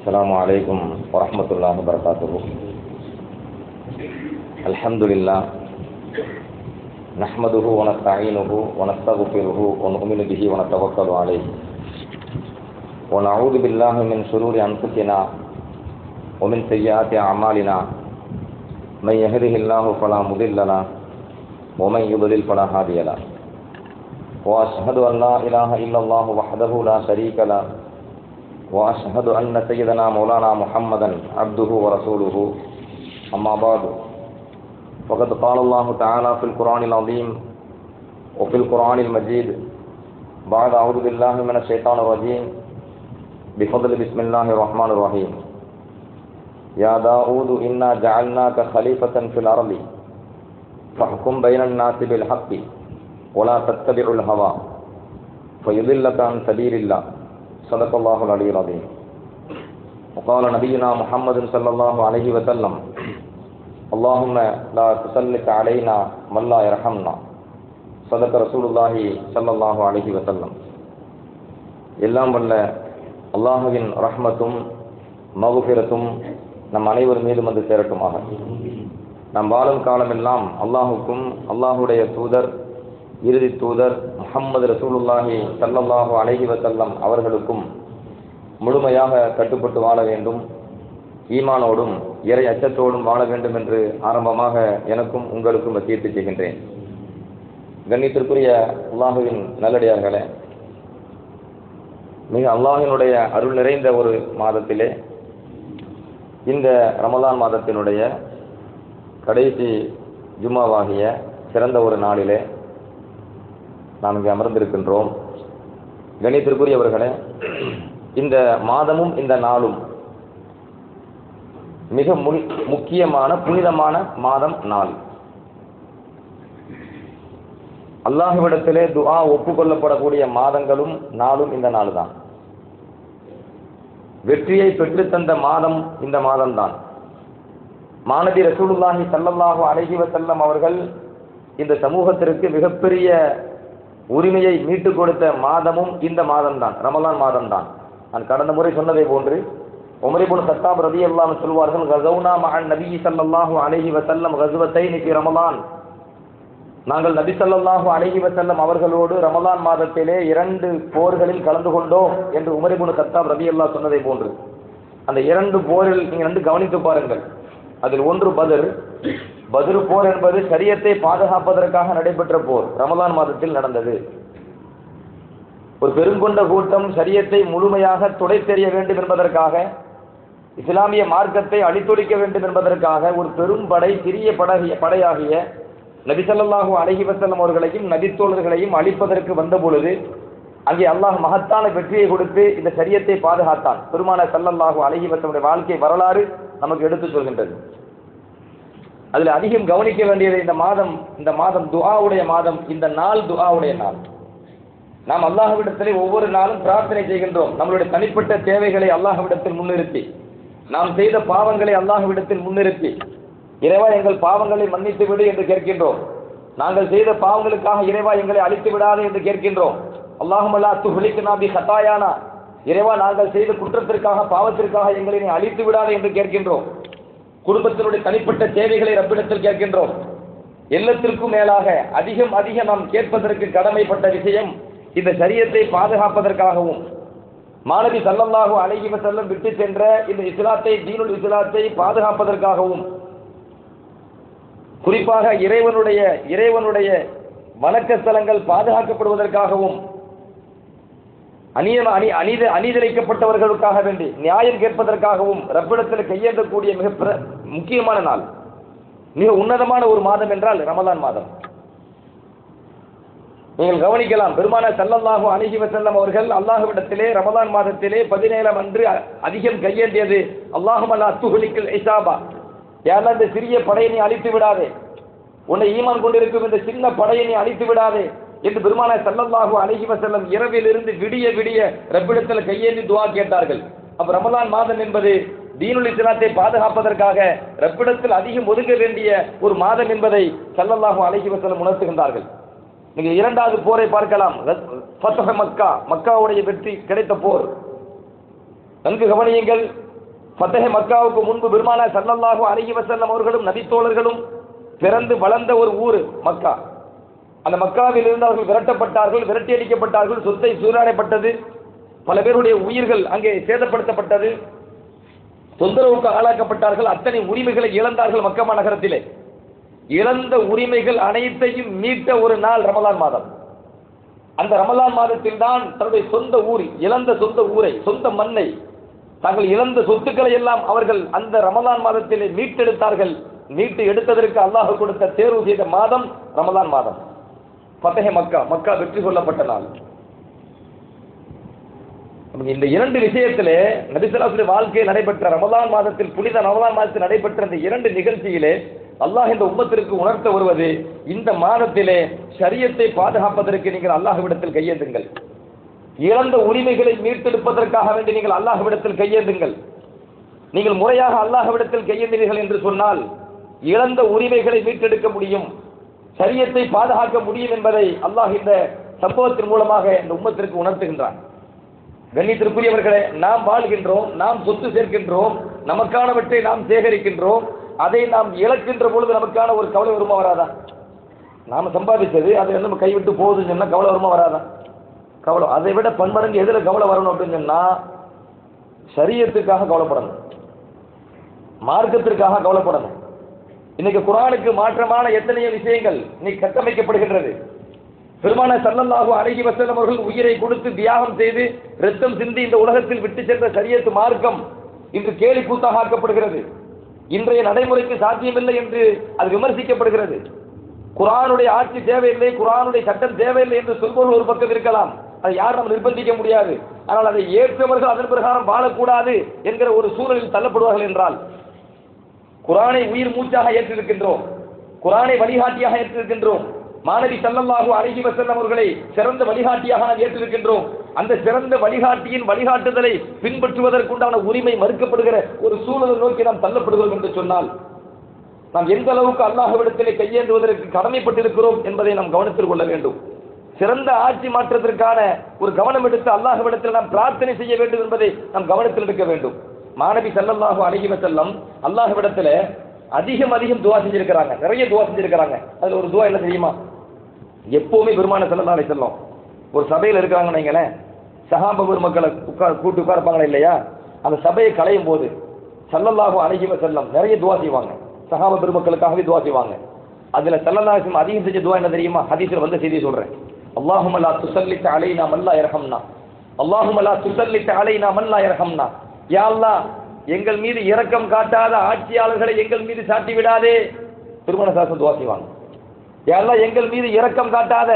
السلام عليكم ورحمة الله وبركاته الحمد لله نحمده ونستعينه ونستغفره ونؤمن به ونتوكل عليه ونعوذ بالله من شرور أنفسنا ومن سيئات أعمالنا من يهده الله فلا مضل له ومن يضلل فلا هادي له وأشهد أن لا إله إلا الله وحده لا شريك له وأشهد أن سيدنا مولانا محمدا عبده ورسوله أما بعد فقد قال الله تعالى في القرآن العظيم وفي القرآن المجيد بعد أعوذ بالله من الشيطان الرجيم بفضل بسم الله الرحمن الرحيم يا داود إنا جعلناك خليفة في الأرض فاحكم بين الناس بالحق ولا تتبع الهوى فيضلك عن سبيل الله صدق الله العلي العظيم وقال نبينا محمد صلى الله عليه وسلم اللهم لا تسلط علينا من لا يرحمنا صدق رسول الله صلى الله عليه وسلم எல்லாம் வல்ல அல்லாஹுவின் ரஹ்மத்தும் மகுபிரத்தும் நம் அனைவர் மீதும் வந்து சேரட்டுமாக நாம் வாழும் காலமெல்லாம் அல்லாஹுக்கும் அல்லாஹுடைய தூதர் இறுதி தூதர் முகம்மது ரசூலுல்லாஹி சல்லல்லாஹு அலைஹி வசல்லம் அவர்களுக்கும் முழுமையாக கட்டுப்பட்டு வாழ வேண்டும் ஈமானோடும் இறை அச்சத்தோடும் வாழ வேண்டும் என்று ஆரம்பமாக எனக்கும் உங்களுக்கும் வசியத்து செய்கின்றேன் கண்ணியத்திற்குரிய அல்லாஹுவின் நல்லடியார்களே மிக அல்லாஹினுடைய அருள் நிறைந்த ஒரு மாதத்திலே இந்த ரமலான் மாதத்தினுடைய கடைசி ஜும்மாவாகிய சிறந்த ஒரு நாளிலே நாம் இங்கே அமர்ந்திருக்கின்றோம் கணித்திற்குரியவர்களே இந்த மாதமும் இந்த நாளும் மிக முக்கியமான புனிதமான மாதம் நாள் அல்லாஹுவிடத்திலே துஆ ஒப்புக்கொள்ளப்படக்கூடிய மாதங்களும் நாளும் இந்த நாள் தான் வெற்றியை பெற்றுத்தந்த மாதம் இந்த மாதம்தான் மாணவி ரசூலுல்லாஹி சல்லல்லாஹு அலைஹி வசல்லம் அவர்கள் இந்த சமூகத்திற்கு மிகப்பெரிய உரிமையை மீட்டு கொடுத்த மாதமும் இந்த மாதம்தான் ரமலான் மாதம்தான் நான் கடந்த முறை சொன்னதை போன்று உமரிபுன் சத்தாப் ரதி அல்லாம் சொல்வார்கள் கசௌனா மகன் நபி சல்லாஹூ அலஹி வசல்லம் கசுவத்தை நிக்கி ரமலான் நாங்கள் நபி சல்லாஹூ அலஹி வசல்லம் அவர்களோடு ரமலான் மாதத்திலே இரண்டு போர்களில் கலந்து கொண்டோம் என்று உமரிபுன் சத்தாப் ரதி அல்லா சொன்னதை போன்று அந்த இரண்டு போரில் நீங்கள் வந்து கவனித்து பாருங்கள் அதில் ஒன்று பதில் பதில் போர் என்பது சரியத்தை பாதுகாப்பதற்காக நடைபெற்ற போர் ரமலான் மாதத்தில் நடந்தது ஒரு பெருங்கொண்ட கூட்டம் சரியத்தை முழுமையாக துடை தெரிய வேண்டும் என்பதற்காக இஸ்லாமிய மார்க்கத்தை அழித்தொழிக்க வேண்டும் என்பதற்காக ஒரு பெரும் படை சிறிய படகிய படையாகிய நபிசல்லாஹு அலஹி வசல்லம் அவர்களையும் நபித்தோழர்களையும் அழிப்பதற்கு வந்த பொழுது அங்கே அல்லாஹ் மகத்தான வெற்றியை கொடுத்து இந்த சரியத்தை பாதுகாத்தான் பெருமான சல்லல்லாஹு அலஹி வசல்லுடைய வாழ்க்கை வரலாறு நமக்கு எடுத்து சொல்கின்றது அதில் அதிகம் கவனிக்க வேண்டியது இந்த மாதம் இந்த மாதம் துஆவுடைய மாதம் இந்த நாள் துஆவுடைய நாள் நாம் அல்லாஹ்விடத்திலே ஒவ்வொரு நாளும் பிரார்த்தனை செய்கின்றோம் நம்மளுடைய தனிப்பட்ட தேவைகளை அல்லாஹ்விடத்தில் முன்னிறுத்தி நாம் செய்த பாவங்களை அல்லாஹ்விடத்தில் முன்னிறுத்தி இறைவா எங்கள் பாவங்களை மன்னித்து விடு என்று கேட்கின்றோம் நாங்கள் செய்த பாவங்களுக்காக இறைவா எங்களை அழித்து விடாது என்று கேட்கின்றோம் அல்லாஹுமல்லா துஹலிக்கு நாபி ஹத்தாயானா இறைவா நாங்கள் செய்த குற்றத்திற்காக பாவத்திற்காக எங்களை நீ அழித்து விடாது என்று கேட்கின்றோம் குடும்பத்தினுடைய தனிப்பட்ட தேவைகளை ரப்பிடத்தில் கேட்கின்றோம் எல்லாத்திற்கும் மேலாக அதிகம் அதிகம் நாம் கேட்பதற்கு கடமைப்பட்ட விஷயம் இந்த சரியத்தை பாதுகாப்பதற்காகவும் மாணவி சல்லல்லாஹு அழகி செல்லம் விட்டு சென்ற இந்த இஸ்லாத்தை தீனுல் இஸ்லாத்தை பாதுகாப்பதற்காகவும் குறிப்பாக இறைவனுடைய இறைவனுடைய வணக்க ஸ்தலங்கள் பாதுகாக்கப்படுவதற்காகவும் அநீத அணி அநீத அநீதரிக்கப்பட்டவர்களுக்காக வேண்டி நியாயம் கேட்பதற்காகவும் ரப்பிடத்தில் கையேந்தக்கூடிய மிக முக்கியமான நாள் மிக உன்னதமான ஒரு மாதம் என்றால் ரமலான் மாதம் நீங்கள் கவனிக்கலாம் பெருமான சல்லல்லாஹு அணுகி செல்லம் அவர்கள் அல்லாஹுவிடத்திலே ரமலான் மாதத்திலே பதினேழாம் அன்று அதிகம் கையேந்தியது அல்லாஹும் அல்லா துகுலிக்கல் ஐசாபா யாரா இந்த சிறிய படையை நீ அழித்து விடாதே உன்னை ஈமான் கொண்டிருக்கும் இந்த சின்ன படையை நீ அழித்து விடாதே என்று பெருமான சல்லல்லாஹு அழகி வசல்லம் இரவிலிருந்து விடிய விடிய ரப்பிடத்தில் கையேந்தி துவா கேட்டார்கள் அப்ப ரமலான் மாதம் என்பது தீனுல் இஸ்லாத்தை பாதுகாப்பதற்காக ரப்பிடத்தில் அதிகம் ஒதுங்க வேண்டிய ஒரு மாதம் என்பதை சல்லல்லாஹு அழகி வசல்லம் உணர்த்துகின்றார்கள் நீங்க இரண்டாவது போரை பார்க்கலாம் ஃபத்ஹ மக்கா மக்காவுடைய வெற்றி கிடைத்த போர் நன்கு கவனியுங்கள் ஃபத்தஹே மக்காவுக்கு முன்பு பெருமானா ஸல்லல்லாஹு அலைஹி வஸல்லம் அவர்களும் நபித்தோழர்களும் பிறந்து வளர்ந்த ஒரு ஊர் மக்கா அந்த மக்காவில் இருந்து அவர்கள் விரட்டப்பட்டார்கள் விரட்டி அடிக்கப்பட்டார்கள் சொத்தை சூறாடப்பட்டது பல பேருடைய உயிர்கள் அங்கே சேதப்படுத்தப்பட்டது தொந்தரவுக்கு ஆளாக்கப்பட்டார்கள் அத்தனை உரிமைகளை இழந்தார்கள் மக்கா நகரத்திலே இழந்த உரிமைகள் அனைத்தையும் மீட்ட ஒரு நாள் ரமலான் மாதம் அந்த ரமலான் மாதத்தில் தான் தன்னுடைய சொந்த ஊர் இழந்த சொந்த ஊரை சொந்த மண்ணை தாங்கள் இழந்த சொத்துக்களை எல்லாம் அவர்கள் அந்த ரமலான் மாதத்திலே மீட்டெடுத்தார்கள் மீட்டு எடுத்ததற்கு அல்லாஹ் கொடுத்த தேர்வு செய்த மாதம் ரமலான் மாதம் பத்தகை மக்கா மக்கா வெற்றி கொள்ளப்பட்ட நாள் அப்ப இந்த இரண்டு விஷயத்திலே நபிசலாசுடைய வாழ்க்கையில் நடைபெற்ற ரமலான் மாதத்தில் புனித ரமலான் மாதத்தில் நடைபெற்ற இந்த இரண்டு நிகழ்ச்சியிலே அல்லாஹ் இந்த உம்மத்திற்கு உணர்த்த வருவது இந்த மாதத்திலே ஷரியத்தை பாதுகாப்பதற்கு நீங்கள் அல்லாஹ்விடத்தில் கையேந்துங்கள் இழந்த உரிமைகளை மீட்டெடுப்பதற்காக வேண்டி நீங்கள் அல்லாஹ்விடத்தில் கையேந்துங்கள் நீங்கள் முறையாக அல்லாஹ்விடத்தில் கையேந்தினீர்கள் என்று சொன்னால் இழந்த உரிமைகளை மீட்டெடுக்க முடியும் சரியத்தை பாதுகாக்க முடியும் என்பதை அல்லாஹ் இந்த சம்பவத்தின் மூலமாக இந்த உம்மத்திற்கு உணர்த்துகின்றான் கண்ணியத்திற்குரியவர்களே நாம் வாழ்கின்றோம் நாம் சொத்து சேர்க்கின்றோம் நமக்கானவற்றை நாம் சேகரிக்கின்றோம் அதை நாம் இழக்கின்ற பொழுது நமக்கான ஒரு கவலை வருமா வராதா நாம சம்பாதிச்சது அதை நம்ம கைவிட்டு போகுதுன்னு சொன்னா கவலை வருமா வராதா கவலை அதை விட பன்மடங்கு எதுல கவலை வரணும் அப்படின்னு சொன்னா சரியத்துக்காக கவலைப்படணும் மார்க்கத்திற்காக கவலைப்படணும் இன்னைக்கு குரானுக்கு மாற்றமான எத்தனையோ விஷயங்கள் இன்னைக்கு கட்டமைக்கப்படுகின்றது பெருமான சல்லல்லாஹு அலைஹி வஸல்லம் அவர்கள் உயிரை கொடுத்து தியாகம் செய்து ரத்தம் சிந்தி இந்த உலகத்தில் விட்டு சென்ற சரியத்து மார்க்கம் இன்று கேலி கூத்தாக ஆக்கப்படுகிறது இன்றைய நடைமுறைக்கு சாத்தியமில்லை என்று அது விமர்சிக்கப்படுகிறது குரானுடைய ஆட்சி தேவையில்லை குரானுடைய சட்டம் தேவையில்லை என்று சொல்பவர்கள் ஒரு பக்கம் இருக்கலாம் அதை யாரும் நம்ம நிர்பந்திக்க முடியாது ஆனால் அதை ஏற்றவர்கள் அதன் பிரகாரம் வாழக்கூடாது என்கிற ஒரு சூழலில் தள்ளப்படுவார்கள் என்றால் குரானை உயிர் மூச்சாக ஏற்றிருக்கின்றோம் குரானை வழிகாட்டியாக ஏற்றிருக்கின்றோம் மாணவி சல்லல்லாஹு அலைஹி வஸல்லம் அவர்களை சிறந்த வழிகாட்டியாக நாம் ஏற்றிருக்கின்றோம் அந்த சிறந்த வழிகாட்டியின் வழிகாட்டுதலை பின்பற்றுவதற்குண்டான உரிமை மறுக்கப்படுகிற ஒரு சூழலை நோக்கி நாம் தள்ளப்படுகிறோம் என்று சொன்னால் நாம் எந்த அளவுக்கு அல்லாஹ்விடத்திலே கையேந்துவதற்கு கடமைப்பட்டிருக்கிறோம் என்பதை நாம் கவனத்தில் கொள்ள வேண்டும் சிறந்த ஆட்சி மாற்றத்திற்கான ஒரு கவனம் எடுத்து அல்லாஹ்விடத்தில் நாம் பிரார்த்தனை செய்ய வேண்டும் என்பதை நாம் கவனத்தில் எடுக்க வேண்டும் மாணவி சல்லல்லாஹு அலைஹி வஸல்லம் அல்லாஹ்விடத்துல அதிகம் அதிகம் துவா செஞ்சிருக்கிறாங்க நிறைய துவா செஞ்சிருக்கிறாங்க அதுல ஒரு துவா என்ன தெரியுமா எப்பவுமே பெருமான சல்லல்லாஹு அலைஹி வஸல்லம் ஒரு சபையில் இருக்கிறாங்கன்னு வைங்களேன் சஹாப பெருமக்களை உட்கார் கூட்டு உட்கார்ப்பாங்களா இல்லையா அந்த சபையை களையும் போது சல்லல்லாஹு அலைஹி வஸல்லம் நிறைய துவா செய்வாங்க சஹாப பெருமக்களுக்காகவே துவா செய்வாங்க அதுல சல்லல்லாஹு அலைஹி வஸல்லம் அதிகம் செஞ்ச துவா என்ன தெரியுமா ஹதீஸ்ல வந்த செய்தி சொல்றேன் அல்லாஹும்ம லா துஸல்லித் அலைனா மன் லா யர்ஹம்னா அல்லாஹும்ம லா துஸல்லித் அலைனா மன் லா யர்ஹம்னா யா அல்லாஹ் எங்கள் மீது இரக்கம் காட்டாத ஆட்சியாளர்களை எங்கள் மீது சாட்டி விடாதே திருமண சாசம் துவா செய்வாங்க யா அல்லாஹ் எங்கள் மீது இரக்கம் காட்டாத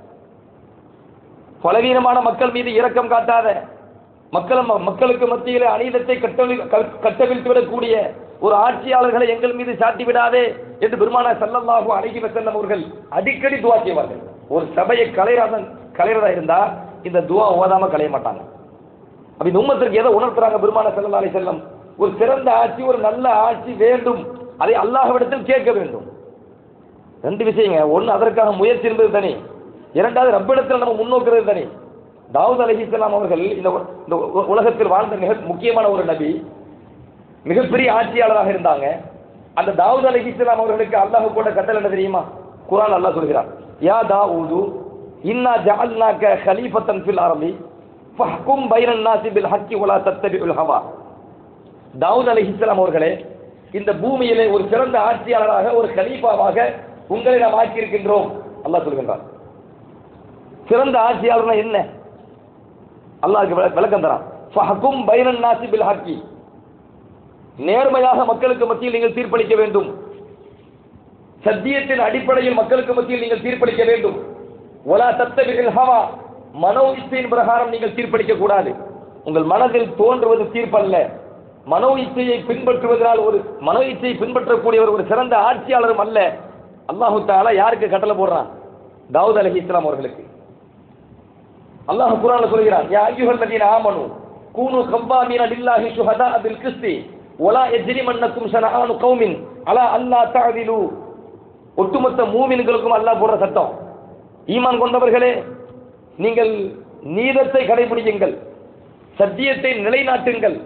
பலவீனமான மக்கள் மீது இரக்கம் காட்டாத மக்கள் மக்களுக்கு மத்தியிலே அநீதத்தை கட்டவி கட்டவிழ்த்து விடக்கூடிய ஒரு ஆட்சியாளர்களை எங்கள் மீது சாட்டி விடாதே என்று பெருமானா சல்லல்லாஹு அலைஹி வஸல்லம் அவர்கள் அடிக்கடி துவா செய்வார்கள் ஒரு சபையை கலையாத கலைறதா இருந்தா இந்த துவா ஓதாம கலைய மாட்டாங்க அப்ப இந்த உம்மத்திற்கு எதை உணர்த்துறாங்க பெருமான சல்லல்லாஹு அலைஹி வஸல்லம் ஒரு சிறந்த ஆட்சி ஒரு நல்ல ஆட்சி வேண்டும் அதை அல்லாஹ்விடத்தில் கேட்க வேண்டும் ரெண்டு விஷயங்க ஒன்று அதற்காக முயற்சி என்பது தனி இரண்டாவது ரப்பிடத்தில் நம்ம முன்னோக்கிறது தனி தாவூத் அலைஹிஸ்ஸலாம் அவர்கள் இந்த உ- இந்த உ- உலகத்தில் வாழ்ந்த மிக முக்கியமான ஒரு நபி மிகப்பெரிய ஆட்சியாளராக இருந்தாங்க அந்த தாவூத் அலைஹிஸ்ஸலாம் அவர்களுக்கு அல்லாஹ் போட்ட கட்டளை என்ன தெரியுமா குர்ஆன் அல்லாஹ் சொல்கிறார் யா தாவூது இன்னா ஜஅல்னாக கலீஃபத்தன் ஃபில் அரபி ஃபஹ்கும் பைனன் நாசி பில் ஹக்கி வலா தத்தபிஉல் ஹவா தாவூத் அலைஹிஸ்ஸலாம் அவர்களே இந்த பூமியிலே ஒரு சிறந்த ஆட்சியாளராக ஒரு கலீஃபாவாக உங்களை நாம் ஆக்கியிருக்கின்றோம் அல்லாஹ் சொல்கின்றார் சிறந்த ஆட்சியாளர்னா என்ன அல்லாஹ்க்கு விள- விளக்கம் தரான் ஃபஹ்கும் பைனன் நாசி பில் ஹக்கி நேர்மையாக மக்களுக்கு மத்தியில் நீங்கள் தீர்ப்பளிக்க வேண்டும் சத்தியத்தின் அடிப்படையில் மக்களுக்கு மத்தியில் நீங்கள் தீர்ப்பளிக்க வேண்டும் ஒலா தத்தபில் ஹவா மனோ இச்சையின் பிரகாரம் நீங்கள் தீர்ப்பளிக்க கூடாது உங்கள் மனதில் தோன்றுவது தீர்ப்பல்ல மனோ இச்சையை பின்பற்றுவதனால் ஒரு மனோ இச்சையை பின்பற்றக்கூடியவர் ஒரு சிறந்த ஆட்சியாளரும் அல்ல அல்லாஹு தாலா யாருக்கு கட்டளை போடுறான் தாவூத் அலைஹி இஸ்லாம் அவர்களுக்கு அல்லாஹ் குர்ஆன்ல சொல்கிறான் யா அய்யுஹல் லதீன ஆமனு கூனு கவ்வாமீன லில்லாஹி ஷுஹதா பில் கிஸ்தி வலா யஜ்ரிமன்னக்கும் ஷனஆனு கௌமின் அலா அல்லா தஅதிலு ஒட்டுமொத்த மூமின்களுக்கும் அல்லாஹ் போடுற சட்டம் ஈமான் கொண்டவர்களே நீங்கள் நீதத்தை கடைபிடியுங்கள் சத்தியத்தை நிலைநாட்டுங்கள்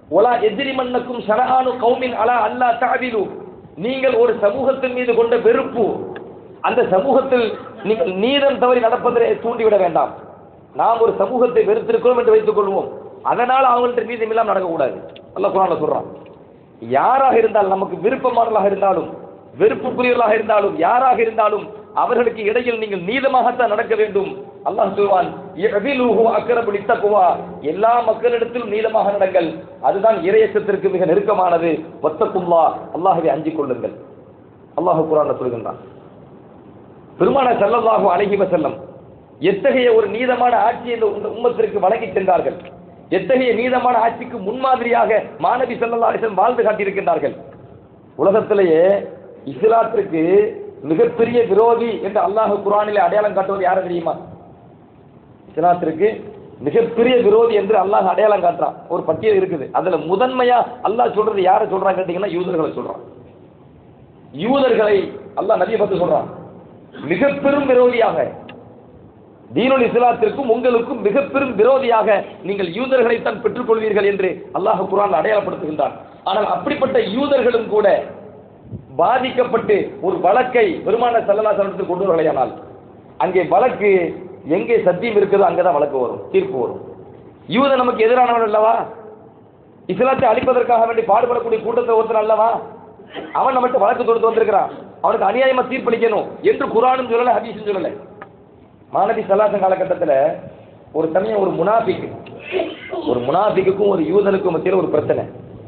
ஒலா எதிரிமன்னக்கும் ஷனஆனு கௌமின் அலா அல்லா தஅதிலு நீங்கள் ஒரு சமூகத்தின் மீது கொண்ட வெறுப்பு அந்த சமூகத்தில் நீங்கள் நீதம் தவறி நடப்பதை தூண்டிவிட வேண்டாம் நாம் ஒரு சமூகத்தை வெறுத்திருக்கிறோம் என்று வைத்துக் கொள்வோம் அதனால் அவங்கள்ட்ட நீதம் இல்லாமல் நடக்கக்கூடாது அல்லாஹ் குரான்ல சொல்றான் யாராக இருந்தாலும் நமக்கு விருப்பமானவர்களாக இருந்தாலும் வெறுப்புக்குரியவர்களாக இருந்தாலும் யாராக இருந்தாலும் அவர்களுக்கு இடையில் நீங்கள் நீதமாகத்தான் நடக்க வேண்டும் அல்லாஹ் சொல்வான் "இஅ்திலூஹு அக்ரபு லித்தக்வா." எல்லா மக்களிடத்திலும் நீதமாக நடங்கள் அதுதான் இறையச்சத்திற்கு மிக நெருக்கமானது வத்தக்குல்லா அல்லாஹ்வை அஞ்சிக் கொள்ளுங்கள் அல்லாஹ் குரான்ல சொல்கின்றான் பெருமான ஸல்லல்லாஹு அலைஹி வஸல்லம் எத்தகைய ஒரு நீதமான ஆட்சியை இந்த இந்த உம்மத்திற்கு வழங்கி சென்றார்கள் எத்தகைய நீதமான ஆட்சிக்கு முன்மாதிரியாக மாணவி ஸல்லல்லாஹு அலைஹி வஸல்லம் வாழ்ந்து காட்டியிருக்கின்றார்கள் உலகத்திலேயே இஸ்லாத்திற்கு மிகப்பெரிய விரோதி என்று அல்லாஹ் குர்ஆனிலே அடையாளம் காட்டுவது யாரை தெரியுமா இஸ்லாத்திற்கு மிகப்பெரிய விரோதி என்று அல்லாஹ் அடையாளம் காட்டுறான் ஒரு பட்டியல் இருக்குது அதுல முதன்மையா அல்லாஹ் சொல்றது யாரை சொல்றாங்க கேட்டீங்கன்னா யூதர்களை சொல்றான் யூதர்களை அல்லாஹ் நபியை பத்தி சொல்றான் மிக பெரும் விரோதியாக தீனுல் இஸ்லாத்திற்கும் உங்களுக்கும் மிக பெரும் விரோதியாக நீங்கள் யூதர்களை தான் பெற்றுக்கொள்வீர்கள் என்று அல்லாஹ் குர்ஆன் அடையாளப்படுத்துகின்றான் ஆனால் அப்படிப்பட்ட யூதர்களும் கூட பாதிக்கப்பட்டு ஒரு வழக்கை பெருமான சல்லல்லா சலத்தில் கொண்டு வரலையானால் அங்கே வழக்கு எங்கே சத்தியம் இருக்குதோ அங்கதான் வழக்கு வரும் தீர்ப்பு வரும் யூதன் நமக்கு எதிரானவன் அல்லவா இஸ்லாத்தை அழிப்பதற்காக வேண்டி பாடுபடக்கூடிய கூட்டத்தை ஒருத்தன் அல்லவா அவன் நம்மகிட்ட வழக்கு தொடுத்து வந்திருக்கிறான் அவனுக்கு அநியாயமா தீர்ப்பளிக்கணும் என்று குரானும் சொல்லல ஹதீஸும் சொல்லல மாணவி சல்லாசன் காலகட்டத்துல ஒரு சமயம் ஒரு முனாஃபிக் ஒரு முனாஃபிக்குக்கும் ஒரு யூதனுக்கும் மத்தியில் ஒரு பிரச்சனை